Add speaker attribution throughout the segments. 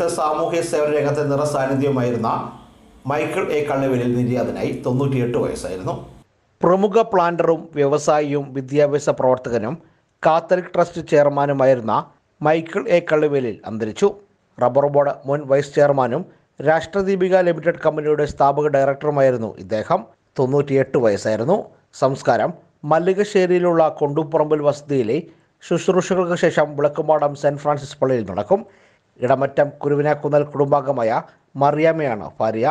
Speaker 1: സാമൂഹ്യ സേവന രംഗത്തെ നിറ സാന്നിധ്യമായിരുന്ന മൈക്കിൾ എ കള്ളുവേലിൽ നിര്യാതനായി തൊണ്ണൂറ്റിയെട്ട് വയസ്സായിരുന്നു പ്രമുഖ പ്ലാന്ററും വ്യവസായിയും വിദ്യാഭ്യാസ പ്രവർത്തകനും കാത്തലിക് ട്രസ്റ്റ് ചെയർമാനുമായിരുന്ന മൈക്കിൾ എ കള്ളുവേലിൽ അന്തരിച്ചു റബ്ബർ ബോർഡ് മുൻ വൈസ് ചെയർമാനും രാഷ്ട്രദീപിക ലിമിറ്റഡ് കമ്പനിയുടെ സ്ഥാപക ഡയറക്ടറുമായിരുന്നു ഇദ്ദേഹം തൊണ്ണൂറ്റിയെട്ട് വയസ്സായിരുന്നു സംസ്കാരം മല്ലികശ്ശേരിയിലുള്ള കൊണ്ടുപറമ്പിൽ വസതിയിലെ ശുശ്രൂഷകൾക്ക് ശേഷം വിളക്കുമാടം സെൻറ് ഫ്രാൻസിസ് പള്ളിയിൽ നടക്കും ഇടമറ്റം കുരുവിനാക്കുന്നൽ കുടുംബാംഗമായ മറിയാമ്മയാണ് ഭാര്യ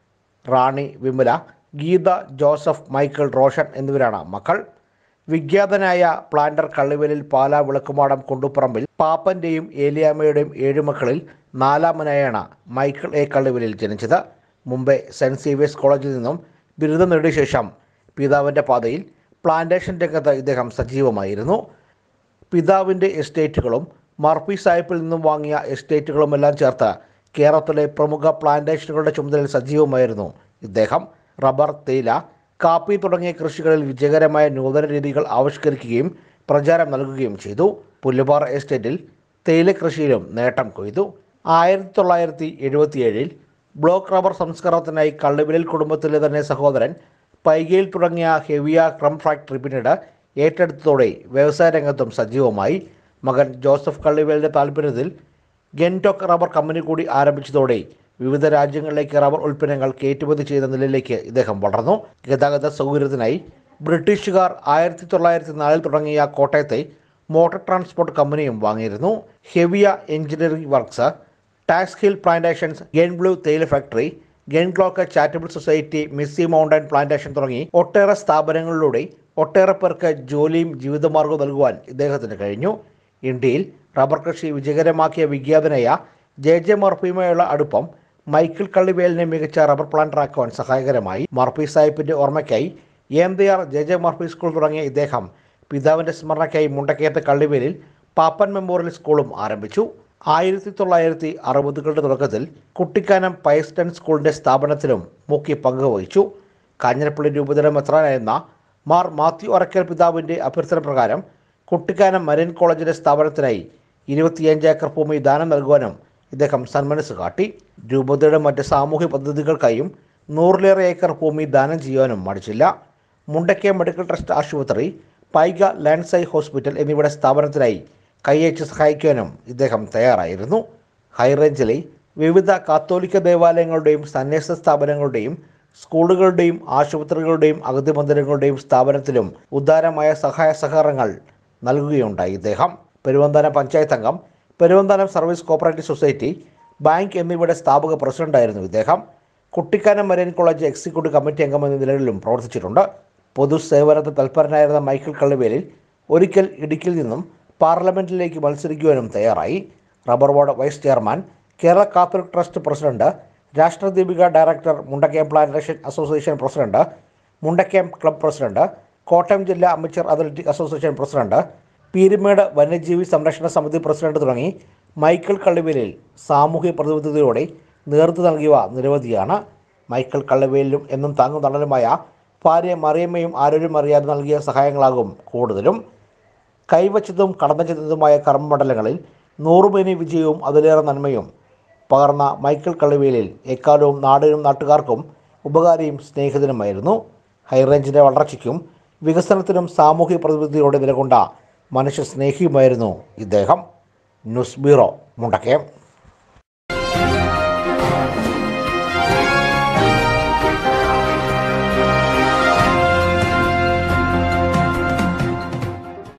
Speaker 1: റാണി വിമല ഗീത ജോസഫ് മൈക്കിൾ റോഷൻ എന്നിവരാണ് മക്കൾ വിഖ്യാതനായ പ്ലാന്റർ കള്ളിവേലിൽ പാല വിളക്കുമാടം കൊണ്ടുപറമ്പിൽ പാപ്പൻ്റെയും ഏലിയാമ്മയുടെയും ഏഴു മക്കളിൽ നാലാമനായാണ് മൈക്കിൾ എ കള്ളിവേലിൽ ജനിച്ചത് മുംബൈ സെൻറ് സേവിയേഴ്സ് കോളേജിൽ നിന്നും ബിരുദം നേടിയ ശേഷം പിതാവിൻ്റെ പാതയിൽ പ്ലാന്റേഷൻ രംഗത്ത് ഇദ്ദേഹം സജീവമായിരുന്നു പിതാവിൻ്റെ എസ്റ്റേറ്റുകളും മർഫി സാഹിബിൽ നിന്നും വാങ്ങിയ എസ്റ്റേറ്റുകളുമെല്ലാം ചേർത്ത് കേരളത്തിലെ പ്രമുഖ പ്ലാന്റേഷനുകളുടെ ചുമതലയിൽ സജീവമായിരുന്നു ഇദ്ദേഹം റബ്ബർ തേയില കാപ്പി തുടങ്ങിയ കൃഷികളിൽ വിജയകരമായ നൂതന രീതികൾ ആവിഷ്കരിക്കുകയും പ്രചാരം നൽകുകയും ചെയ്തു പുല്ലുപാറ എസ്റ്റേറ്റിൽ തേയില കൃഷിയിലും നേട്ടം കൊയ്തു ആയിരത്തി തൊള്ളായിരത്തി എഴുപത്തിയേഴിൽ ബ്ലോക്ക് റബ്ബർ സംസ്കരണത്തിനായി കള്ളുവിലിൽ കുടുംബത്തിലെ തന്നെ സഹോദരൻ പൈകയിൽ തുടങ്ങിയ ഹെവിയ ക്രം ഫാക്ടറി പിന്നീട് ഏറ്റെടുത്തതോടെ വ്യവസായ രംഗത്തും സജീവമായി മകൻ ജോസഫ് കള്ളിവേലിൻ്റെ താല്പര്യത്തിൽ ഗെൻടോക്ക് റബ്ബർ കമ്പനി കൂടി ആരംഭിച്ചതോടെ വിവിധ രാജ്യങ്ങളിലേക്ക് റബ്ബർ ഉൽപ്പന്നങ്ങൾ കയറ്റുമതി ചെയ്യുന്ന നിലയിലേക്ക് ഇദ്ദേഹം വളർന്നു ഗതാഗത സൗകര്യത്തിനായി ബ്രിട്ടീഷുകാർ ആയിരത്തി തൊള്ളായിരത്തി നാലിൽ തുടങ്ങിയ കോട്ടയത്തെ മോട്ടോർ ട്രാൻസ്പോർട്ട് കമ്പനിയും വാങ്ങിയിരുന്നു Hevea engineering works tax hill plantations ഗെൻ ബ്ലൂ തേയില ഫാക്ടറി ഗെൻ ക്ലോക്ക് charitable society misty mountain plantation തുടങ്ങി ഒട്ടേറെ സ്ഥാപനങ്ങളിലൂടെ ഒട്ടേറെ പേർക്ക് ജോലിയും ജീവിതമാർഗവും നൽകുവാൻ ഇദ്ദേഹത്തിന് കഴിഞ്ഞു ഇന്ത്യയിൽ റബ്ബർ കൃഷി വിജയകരമാക്കിയ വിഖ്യാതനായ ജെ ജെ മർഫിയുമായുള്ള അടുപ്പം മൈക്കിൾ കള്ളിവേലിനെ മികച്ച റബ്ബർ പ്ലാന്ററാക്കുവാൻ സഹായകരമായി മർഫി സാഹിബിൻ്റെ ഓർമ്മയ്ക്കായി M D R J J Murphy school തുടങ്ങിയ ഇദ്ദേഹം പിതാവിൻ്റെ സ്മരണയ്ക്കായി മുണ്ടക്കയത്ത് കള്ളിവേലിൽ പാപ്പൻ മെമ്മോറിയൽ സ്കൂളും ആരംഭിച്ചു ആയിരത്തി തൊള്ളായിരത്തി അറുപതുകളുടെ തുടക്കത്തിൽ കുട്ടിക്കാനം പയസ്റ്റൺ സ്കൂളിൻ്റെ സ്ഥാപനത്തിലും മുഖ്യ പങ്ക് വഹിച്ചു കാഞ്ഞിരപ്പള്ളി രൂപതയുടെ മെത്രാനായിരുന്ന മാർ മാത്യു അറക്കൽ പിതാവിൻ്റെ അഭ്യർത്ഥന പ്രകാരം കുട്ടിക്കാനം മരീൻ കോളേജിൻ്റെ സ്ഥാപനത്തിനായി ഇരുപത്തിയഞ്ച് ഏക്കർ ഭൂമി ദാനം നൽകുവാനും ഇദ്ദേഹം സന്മനസ് കാട്ടി രൂപതയുടെ മറ്റ് സാമൂഹ്യ പദ്ധതികൾക്കായും നൂറിലേറെ ഏക്കർ ഭൂമി ദാനം ചെയ്യുവാനും മടിച്ചില്ല മുണ്ടക്കയ മെഡിക്കൽ ട്രസ്റ്റ് ആശുപത്രി പൈക ലാൻഡ്സൈ ഹോസ്പിറ്റൽ എന്നിവയുടെ സ്ഥാപനത്തിനായി കൈയച്ച് സഹായിക്കുവാനും ഇദ്ദേഹം തയ്യാറായിരുന്നു ഹൈറേഞ്ചിലെ വിവിധ കാത്തോലിക്ക ദേവാലയങ്ങളുടെയും സന്യാസ സ്ഥാപനങ്ങളുടെയും സ്കൂളുകളുടെയും ആശുപത്രികളുടെയും അഗതി മന്ദിരങ്ങളുടെയും സ്ഥാപനത്തിലും ഉദാരമായ സഹായ സഹകരണങ്ങൾ നൽകുകയുണ്ടായി ഇദ്ദേഹം പെരുവന്താനം പഞ്ചായത്ത് അംഗം Peruvanthanam service cooperative society bank എന്നിവയുടെ സ്ഥാപക പ്രസിഡന്റായിരുന്നു ഇദ്ദേഹം Kuttikkanam Marian college executive committee അംഗം എന്ന നിലകളിലും പ്രവർത്തിച്ചിട്ടുണ്ട് പൊതുസേവനത്തിൽ തൽപരനായിരുന്ന മൈക്കിൾ കള്ളിവേലിൽ ഒരിക്കൽ ഇടുക്കിയിൽ നിന്നും പാർലമെന്റിലേക്ക് മത്സരിക്കുവാനും തയ്യാറായി rubber board vice chairman Kerala Catholic trust president Rashtradeepika director Mundakayam plantation association president Mundakayam club president Kottayam ജില്ലാ amateur athletic association president Peermade വന്യജീവി സംരക്ഷണ സമിതി പ്രസിഡന്റ് തുടങ്ങി മൈക്കിൾ കള്ളിവേലിൽ സാമൂഹ്യ പ്രതിബദ്ധതയോടെ നേതൃത്വം നൽകിയവ നിരവധിയാണ് മൈക്കിൾ കള്ളിവേലിലും എന്നും താങ്ങും തണലുമായ ഭാര്യ മറിയമ്മയും ആരോരും അറിയാതെ നൽകിയ സഹായങ്ങളാകും കൂടുതലും കൈവച്ചതും കടന്നു ചെന്നതുമായ കർമ്മമണ്ഡലങ്ങളിൽ നൂറുമേനി വിജയവും അതിലേറെ നന്മയും പകർന്ന മൈക്കിൾ കള്ളിവേലിൽ എക്കാലവും നാടിനും നാട്ടുകാർക്കും ഉപകാരിയും സ്നേഹിതനുമായിരുന്നു ഹൈറേഞ്ചിൻ്റെ വളർച്ചയ്ക്കും വികസനത്തിനും സാമൂഹ്യ പ്രതിബദ്ധതയോടെ നിലകൊണ്ട മനുഷ്യ സ്നേഹിയുമായിരുന്നു ഇദ്ദേഹം ന്യൂസ് ബ്യൂറോ മുണ്ടക്കയം